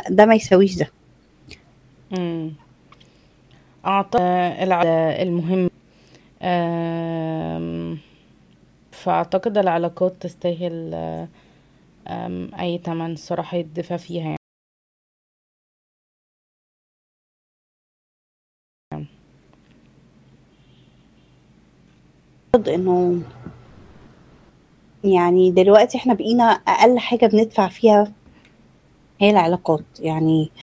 ده ما يساويش ده إمم. أعتقد الع المهم آمم، فأعتقد العلاقات تستاهل آمم، أي تَمَن الصراحة يدّفع فيها يعني. أعتقد إنه يعني دلوقتي إحنا بقينا أقل حاجة بندفع فيها هي العلاقات، يعني